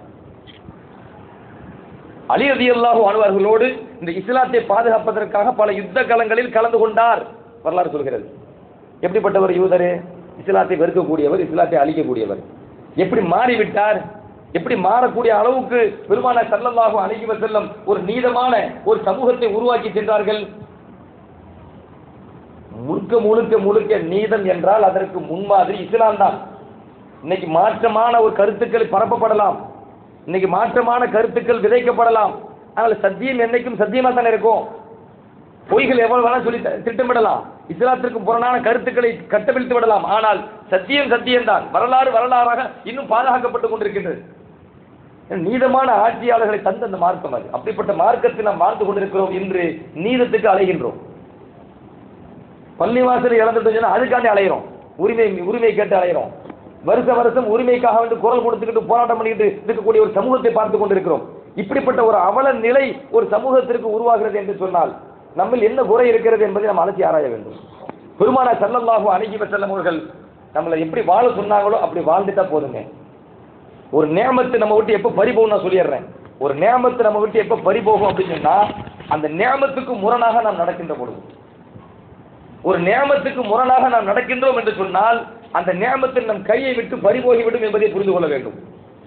அலி ரலியல்லாஹு அன்ஹு அவர்களோடு இந்த இஸ்லாத்தை பாதுகாப்பதற்காக பல யுத்த களங்களில் கலந்து கொண்டார் வரலாறு சொல்கிறது எப்படிப்பட்டவர் யூதரு இஸ்லாத்தை வெறுக்கக்கூடியவர் இஸ்லாத்தை அழிக்கக்கூடியவர் எப்படி மாறிவிட்டார் எப்படி மாறக்கூடிய அளவுக்கு பெருமான சல்லல்லாஹு அலைஹி வஸல்லம் ஒரு நீதமான ஒரு சமூகத்தை உருவாக்கி சென்றார்கள் முழுக்க முழுக்க முழுக்க நீதம் என்றால் அதற்கு முன்மாதிரி இஸ்லாம் தான் இன்னைக்கு மாற்றமான ஒரு கருத்துக்கள் பரப்பப்படலாம் இன்னைக்கு மாற்றமான கருத்துக்கள் விதைக்கப்படலாம் ஆனால் சத்தியம் என்னைக்கும் சத்தியமா தானே இருக்கும் பொய்கள் எவ்வளவு வேணா சொல்லி த- திட்டமிடலாம் இஸ்லாத்திற்கு புறனான கருத்துக்களை கட்டவிழ்த்து விடலாம் ஆனால் சத்தியம் சத்தியம்தான் வரலாறு வரலாறாக இன்னும் பாதுகாக்கப்பட்டுக் கொண்டிருக்கின்றது நீதமான ஆட்சியாளர்களை தந்த அந்த மார்க்கம் அது அப்படிப்பட்ட மார்க்கத்தில் நாம் வாழ்ந்து கொண்டிருக்கிறோம் இன்று நீதத்துக்கு அலைகின்றோம் பள்ளிவாசலை இழந்துட்டு சொன்னா அதுக்காண்டி அலைகிறோம் உரிமை உரிமை கேட்டு அலைகிறோம் வருஷ வருஷம் உரிமைக்காக வந்து குரல் கொடுத்துக்கிட்டு போராட்டம் பண்ணிக்கிட்டு இருக்கக்கூடிய ஒரு சமூகத்தை பார்த்து கொண்டிருக்கிறோம் இப்படிப்பட்ட ஒரு அவல நிலை ஒரு சமூகத்திற்கு உருவாகிறது என்று சொன்னால் நம்மில் என்ன குறை இருக்கிறது என்பதை நாம் அலசி ஆராய வேண்டும் பெருமானா சல்லல்லாஹு அலைஹி வஸல்லம் அவர்கள் நம்மளை எப்படி வாழ சொன்னாங்களோ அப்படி வாழ்ந்துட்டா போதுங்க ஒரு நேமத்து நம்ம விட்டு எப்போ பறி போகும் நான் சொல்லிடுறேன் ஒரு நேமத்து நம்ம விட்டு எப்போ பறி போகும் அப்படின்னு சொன்னா அந்த நேமத்துக்கு முரணாக நாம் நடக்கின்ற பொழுது ஒரு நியமத்துக்கு முரணாக நாம் நடக்கின்றோம் என்று சொன்னால் அந்த நியமத்தில் நம் கையை விட்டு பறிபோகிவிடும் என்பதை புரிந்து கொள்ள வேண்டும்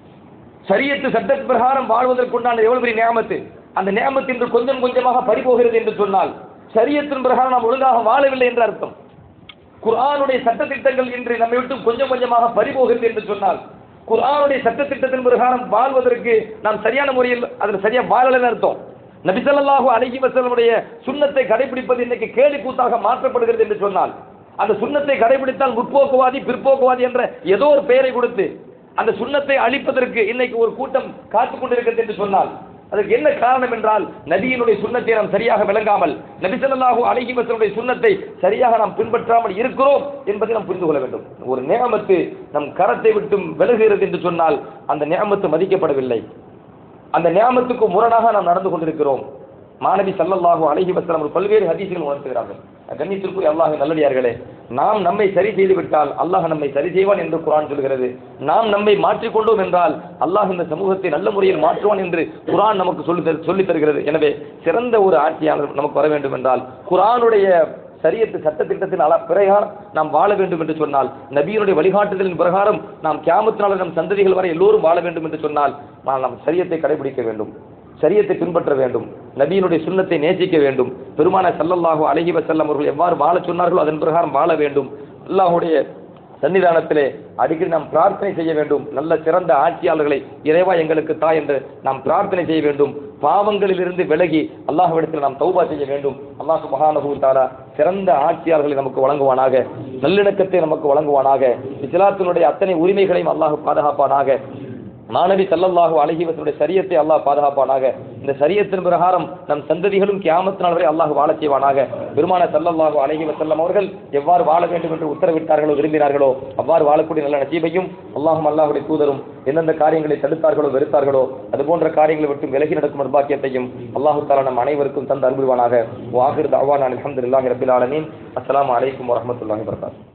சரியத்து சட்ட பிரகாரம் வாழ்வதற்குண்டான எவ்வளவு பெரிய நியமத்து அந்த நியமத்து இன்று கொஞ்சம் கொஞ்சமாக பறிபோகிறது என்று சொன்னால் சரியத்தின் பிரகாரம் நாம் ஒழுங்காக வாழவில்லை என்று அர்த்தம் குர்ஆனுடைய சட்டத்திட்டங்கள் இன்று நம்மை விட்டு கொஞ்சம் கொஞ்சமாக பறிபோகிறது என்று சொன்னால் குர்ஆனுடைய சட்டத்திட்டத்தின் பிரகாரம் வாழ்வதற்கு நாம் சரியான முறையில் அதில் சரியா வாழலைன்னு அர்த்தம் நபி ஸல்லல்லாஹு அலைஹி வஸல்லமுடைய சுன்னத்தை கடைபிடிப்பது இன்னைக்கு கேலி கூத்தாக மாற்றப்படுகிறது என்று சொன்னால் அந்த சுன்னத்தை கடைபிடித்தால் முற்போக்குவாதி பிற்போக்குவாதி என்ற ஏதோ ஒரு பெயரை கொடுத்து அந்த சுன்னத்தை அழிப்பதற்கு இன்னைக்கு ஒரு கூட்டம் காத்துக் கொண்டிருக்கிறது என்று சொன்னால் அதற்கு என்ன காரணம் என்றால் நபியினுடைய சுன்னத்தை நாம் சரியாக விளங்காமல் நபி ஸல்லல்லாஹு அலைஹி வஸல்லுடைய சுன்னத்தை சரியாக நாம் பின்பற்றாமல் இருக்கிறோம் என்பதை நாம் புரிந்து கொள்ள வேண்டும் ஒரு நியமத்து நம் கரத்தை விட்டும் விலகுகிறது என்று சொன்னால் அந்த நியமத்து மதிக்கப்படவில்லை அந்த நியாமத்துக்கு முரணாக நாம் நடந்து கொண்டிருக்கிறோம் மாணவி சல்லல்லாஹு அலைஹி வஸல்லம் அவர்கள் பல்வேறு ஹதீஸ்கள் உணர்த்துகிறார்கள் கண்ணியத்திற்குரிய அல்லாஹ் நல்லடியார்களே நாம் நம்மை சரி செய்து விட்டால் அல்லாஹ் நம்மை சரி செய்வான் என்று குர்ஆன் சொல்கிறது நாம் நம்மை மாற்றிக்கொண்டோம் என்றால் அல்லாஹ் இந்த சமூகத்தை நல்ல முறையில் மாற்றுவான் என்று குர்ஆன் நமக்கு சொல்லி தரு- சொல்லித் தருகிறது எனவே சிறந்த ஒரு ஆட்சியாளர் நமக்கு வர வேண்டும் என்றால் குர்ஆனுடைய சரியத்து சட்டத்திட்டத்தின் அள பிரகாரம் நாம் வாழ வேண்டும் என்று சொன்னால் நபியினுடைய வழிகாட்டுதலின் பிரகாரம் நாம் கியாமத்தினால நம் சந்ததிகள் வரை எல்லோரும் வாழ வேண்டும் என்று சொன்னால் நாம் நம் சரியத்தை கடைபிடிக்க வேண்டும் சரியத்தை பின்பற்ற வேண்டும் நபியினுடைய சுன்னத்தை நேசிக்க வேண்டும் பெருமான சல்லல்லாஹு அலைஹி வஸல்லம் அவர்கள் எவ்வாறு வாழச் சொன்னார்களோ அதன் பிரகாரம் வாழ வேண்டும் அல்லாஹ்வுடைய சன்னிதானத்திலே அடிக்கடி நாம் பிரார்த்தனை செய்ய வேண்டும் நல்ல சிறந்த ஆட்சியாளர்களை இறைவா எங்களுக்கு தா என்று நாம் பிரார்த்தனை செய்ய வேண்டும் பாவங்களிலிருந்து விலகி அல்லாஹ்விடத்தில் நாம் தௌபா செய்ய வேண்டும் அல்லாஹ் சுபஹானஹு தஆலா சிறந்த ஆட்சியாளர்களை நமக்கு வழங்குவானாக நல்லிணக்கத்தை நமக்கு வழங்குவானாக இஸ்லாத்தினுடைய அத்தனை உரிமைகளையும் அல்லாஹ் பாதுகாப்பானாக மாணவி சல்லல்லாஹு அலைஹி வஸல்லுடைய சரியத்தை அல்லாஹ் பாதுகாப்பானாக இந்த சரியத்தின் பிரகாரம் நம் சந்ததிகளும் கியாமத் நாள் வரை அல்லாஹ் வாழச் செய்வானாக பெருமான சல்லல்லாஹு அலைஹி வஸல்லம் அவர்கள் எவ்வாறு வாழ வேண்டும் என்று உத்தரவிட்டார்களோ விரும்பினார்களோ அவ்வாறு வாழக்கூடிய நல்ல நசீபையும் அல்லாஹும் அல்லாஹுடைய தூதரும் எந்தெந்த காரியங்களை தடுத்தார்களோ வெறுத்தார்களோ அது போன்ற காரியங்களை விட்டு விலகி நடக்கும் நிர்பாக்கியத்தையும் அல்லாஹு தாலா நம் அனைவருக்கும் தந்து அன்புவானாக வாகிர் தாவான் அல்ஹம்துலில்லாஹி ரபில் ஆலமீன் அஸ்ஸலாமு அலைக்கும் வரஹ்மத்துல்லாஹி வபரகாத்துஹு